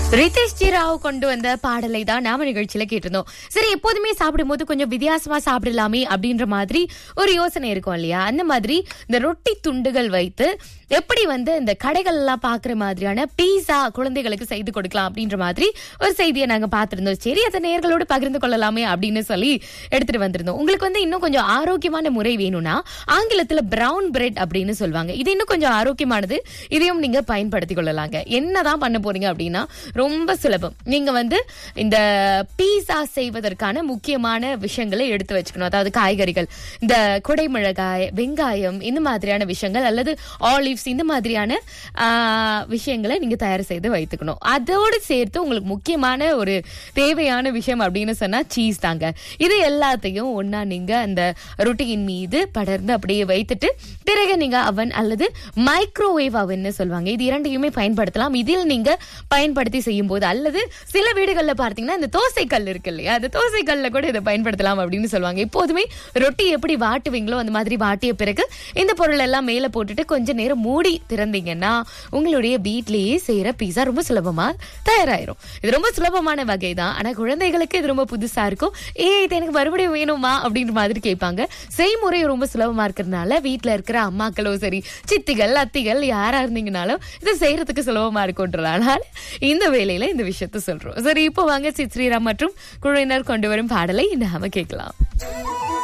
Ritesh G Rao கொண்டு வந்த பாடலை தான் நாம நிகழ்ச்சியில கேட்டிருந்தோம் சரி எப்போதுமே சாப்பிடும்போது கொஞ்சம் வித்தியாசமா சாப்பிடலாமே அப்படின்ற மாதிரி ஒரு யோசனை இருக்கும் இல்லையா அந்த மாதிரி இந்த ரொட்டி துண்டுகள் வைத்து எப்படி வந்து இந்த கடைகள் எல்லாம் பாக்குற மாதிரியான பீஸா குழந்தைகளுக்கு செய்து கொடுக்கலாம் அப்படின்ற மாதிரி ஒரு செய்தியை நாங்க பார்த்திருந்தோம் சரி அதை நேர்களோடு பகிர்ந்து கொள்ளலாமே அப்படின்னு சொல்லி எடுத்துட்டு வந்திருந்தோம் உங்களுக்கு வந்து இன்னும் கொஞ்சம் ஆரோக்கியமான முறை வேணும்னா ஆங்கிலத்துல பிரவுன் பிரெட் அப்படின்னு சொல்லுவாங்க இது இன்னும் கொஞ்சம் ஆரோக்கியமானது இதையும் நீங்க பயன்படுத்திக் கொள்ளலாங்க என்னதான் பண்ண போறீங்க அப்படின்னா ரொம்ப சுலபம் நீங்க வந்து இந்த பீஸா செய்வதற்கான முக்கியமான விஷயங்களை எடுத்து வச்சுக்கணும் அதாவது காய்கறிகள் இந்த குடைமிளகாய் வெங்காயம் இந்த மாதிரியான விஷயங்கள் அல்லது ஆலிவ்ஸ் இந்த மாதிரியான ஆ, விஷயங்களை நீங்க தயார் செய்து வைத்துக்கணும் அதோடு சேர்த்து உங்களுக்கு முக்கியமான ஒரு தேவையான விஷயம் அப்படின்னு சொன்னா சீஸ் தாங்க இது எல்லாத்தையும் ஒண்ணா நீங்க அந்த ரொட்டியின் மீது படர்ந்து அப்படியே வைத்துட்டு பிறகு நீங்க அவன் அல்லது மைக்ரோவேவ் அவன்னு சொல்லுவாங்க இது இரண்டையுமே பயன்படுத்தலாம் இதில் நீங்க பயன்படுத்தி செய்யும் போது அல்லது சில வீடுகள்ல பார்த்தீங்கன்னா இந்த தோசை கல் இருக்கு இல்லையா அந்த தோசை கல்ல கூட இதை பயன்படுத்தலாம் அப்படின்னு சொல்லுவாங்க எப்போதுமே ரொட்டி எப்படி வாட்டுவீங்களோ அந்த மாதிரி வாட்டிய பிறகு இந்த பொருள் எல்லாம் மேல போட்டுட்டு கொஞ்ச நேரம் மூடி திறந்தீங்கன்னா உங்களுடைய வீட்லயே செய்யற பீஸா ரொம்ப சுலபமா தயாராயிரும் இது ரொம்ப சுலபமான வகை தான் ஆனா குழந்தைகளுக்கு இது ரொம்ப புதுசா இருக்கும் ஏ இது எனக்கு மறுபடியும் வேணுமா அப்படின்ற மாதிரி கேட்பாங்க செய்முறை ரொம்ப சுலபமா இருக்கிறதுனால வீட்ல இருக்கிற அம்மாக்களோ சரி சித்திகள் அத்திகள் யாரா இருந்தீங்கனாலும் இதை செய்யறதுக்கு சுலபமா இருக்கும்ன்றதுனால இந்த வேலையில இந்த விஷயத்த சொல்றோம் சரி இப்போ வாங்க சித் ஸ்ரீராம் மற்றும் குழுவினர் கொண்டு வரும் பாடலை நாம கேட்கலாம்